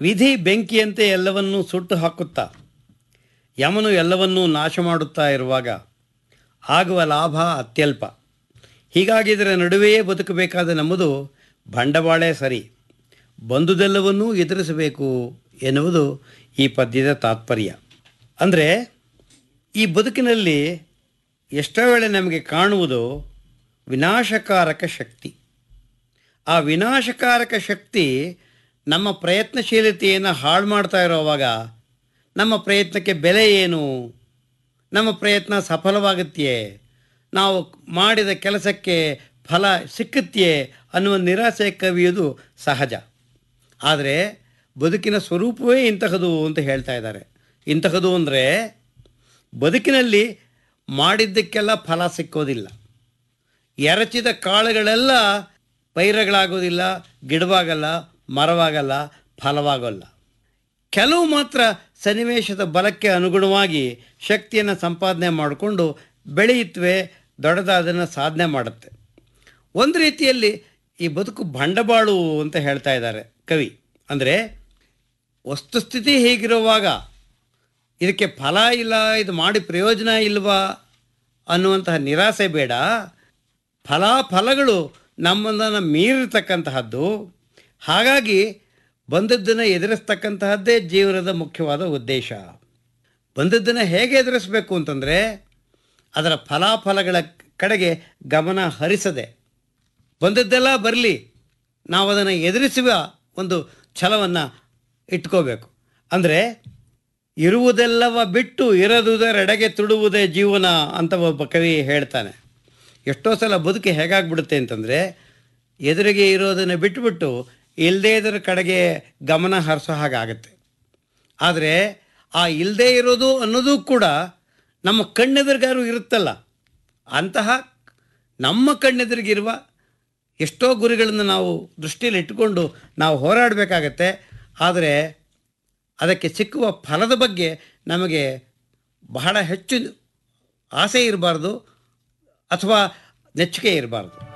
ವಿಧಿ ಬೆಂಕಿಯಂತೆ ಎಲ್ಲವನ್ನೂ ಸುಟ್ಟು ಹಾಕುತ್ತಾ ಯಮನು ಎಲ್ಲವನ್ನೂ ನಾಶ ಮಾಡುತ್ತಾ ಇರುವಾಗ ಆಗುವ ಲಾಭ ಅತ್ಯಲ್ಪ ಹೀಗಾಗಿ ಇದರ ನಡುವೆಯೇ ಬದುಕಬೇಕಾದ ನಮ್ಮದು ಬಂಡವಾಳೇ ಸರಿ ಬಂದುದೆಲ್ಲವನ್ನೂ ಎದುರಿಸಬೇಕು ಎನ್ನುವುದು ಈ ಪದ್ಯದ ತಾತ್ಪರ್ಯ ಅಂದರೆ ಈ ಬದುಕಿನಲ್ಲಿ ಎಷ್ಟೋ ವೇಳೆ ನಮಗೆ ಕಾಣುವುದು ವಿನಾಶಕಾರಕ ಶಕ್ತಿ ಆ ವಿನಾಶಕಾರಕ ಶಕ್ತಿ ನಮ್ಮ ಪ್ರಯತ್ನಶೀಲತೆಯನ್ನು ಹಾಳು ಮಾಡ್ತಾ ಇರೋವಾಗ ನಮ್ಮ ಪ್ರಯತ್ನಕ್ಕೆ ಬೆಲೆ ಏನು ನಮ್ಮ ಪ್ರಯತ್ನ ಸಫಲವಾಗುತ್ತೆಯೇ ನಾವು ಮಾಡಿದ ಕೆಲಸಕ್ಕೆ ಫಲ ಸಿಕ್ಕುತ್ತೆಯೇ ಅನ್ನುವ ನಿರಾಸೆ ಕವಿಯುವುದು ಸಹಜ ಆದರೆ ಬದುಕಿನ ಸ್ವರೂಪವೇ ಇಂತಹದು ಅಂತ ಹೇಳ್ತಾ ಇದ್ದಾರೆ ಇಂತಹದು ಅಂದರೆ ಬದುಕಿನಲ್ಲಿ ಮಾಡಿದ್ದಕ್ಕೆಲ್ಲ ಫಲ ಸಿಕ್ಕೋದಿಲ್ಲ ಎರಚಿದ ಕಾಳುಗಳೆಲ್ಲ ಪೈರಗಳಾಗೋದಿಲ್ಲ ಗಿಡವಾಗಲ್ಲ ಮರವಾಗಲ್ಲ ಫಲವಾಗಲ್ಲ ಕೆಲವು ಮಾತ್ರ ಸನ್ನಿವೇಶದ ಬಲಕ್ಕೆ ಅನುಗುಣವಾಗಿ ಶಕ್ತಿಯನ್ನು ಸಂಪಾದನೆ ಮಾಡಿಕೊಂಡು ಬೆಳೆಯುತ್ತವೆ ದೊಡ್ಡದಾದನ್ನು ಸಾಧನೆ ಮಾಡುತ್ತೆ ಒಂದು ರೀತಿಯಲ್ಲಿ ಈ ಬದುಕು ಬಂಡವಾಳು ಅಂತ ಹೇಳ್ತಾ ಇದ್ದಾರೆ ಕವಿ ಅಂದರೆ ವಸ್ತುಸ್ಥಿತಿ ಹೇಗಿರುವಾಗ ಇದಕ್ಕೆ ಫಲ ಇಲ್ಲ ಇದು ಮಾಡಿ ಪ್ರಯೋಜನ ಇಲ್ವಾ ಅನ್ನುವಂತಹ ನಿರಾಸೆ ಬೇಡ ಫಲಾಫಲಗಳು ನಮ್ಮನ್ನು ಮೀರಿರ್ತಕ್ಕಂತಹದ್ದು ಹಾಗಾಗಿ ಬಂದದ್ದನ್ನು ಎದುರಿಸ್ತಕ್ಕಂತಹದ್ದೇ ಜೀವನದ ಮುಖ್ಯವಾದ ಉದ್ದೇಶ ಬಂದದ್ದನ್ನು ಹೇಗೆ ಎದುರಿಸಬೇಕು ಅಂತಂದರೆ ಅದರ ಫಲಾಫಲಗಳ ಕಡೆಗೆ ಗಮನ ಹರಿಸದೆ ಬಂದದ್ದೆಲ್ಲ ಬರಲಿ ನಾವು ಅದನ್ನು ಎದುರಿಸುವ ಒಂದು ಛಲವನ್ನು ಇಟ್ಕೋಬೇಕು ಅಂದರೆ ಇರುವುದೆಲ್ಲವ ಬಿಟ್ಟು ಇರದುದರೆಡೆಗೆ ತುಡುವುದೇ ಜೀವನ ಅಂತ ಒಬ್ಬ ಕವಿ ಹೇಳ್ತಾನೆ ಎಷ್ಟೋ ಸಲ ಬದುಕು ಹೇಗಾಗ್ಬಿಡುತ್ತೆ ಅಂತಂದರೆ ಎದುರಿಗೆ ಇರೋದನ್ನು ಬಿಟ್ಟುಬಿಟ್ಟು ಇಲ್ಲದೇ ಇದರ ಕಡೆಗೆ ಗಮನ ಹರಿಸೋ ಹಾಗಾಗತ್ತೆ ಆದರೆ ಆ ಇಲ್ಲದೇ ಇರೋದು ಅನ್ನೋದು ಕೂಡ ನಮ್ಮ ಕಣ್ಣೆದುರಿಗಾರು ಇರುತ್ತಲ್ಲ ಅಂತಹ ನಮ್ಮ ಕಣ್ಣೆದುರಿಗಿರುವ ಎಷ್ಟೋ ಗುರಿಗಳನ್ನು ನಾವು ದೃಷ್ಟಿಯಲ್ಲಿ ಇಟ್ಟುಕೊಂಡು ನಾವು ಹೋರಾಡಬೇಕಾಗತ್ತೆ ಆದರೆ ಅದಕ್ಕೆ ಸಿಕ್ಕುವ ಫಲದ ಬಗ್ಗೆ ನಮಗೆ ಬಹಳ ಹೆಚ್ಚು ಆಸೆ ಇರಬಾರ್ದು ಅಥವಾ ನೆಚ್ಚುಗೆ ಇರಬಾರ್ದು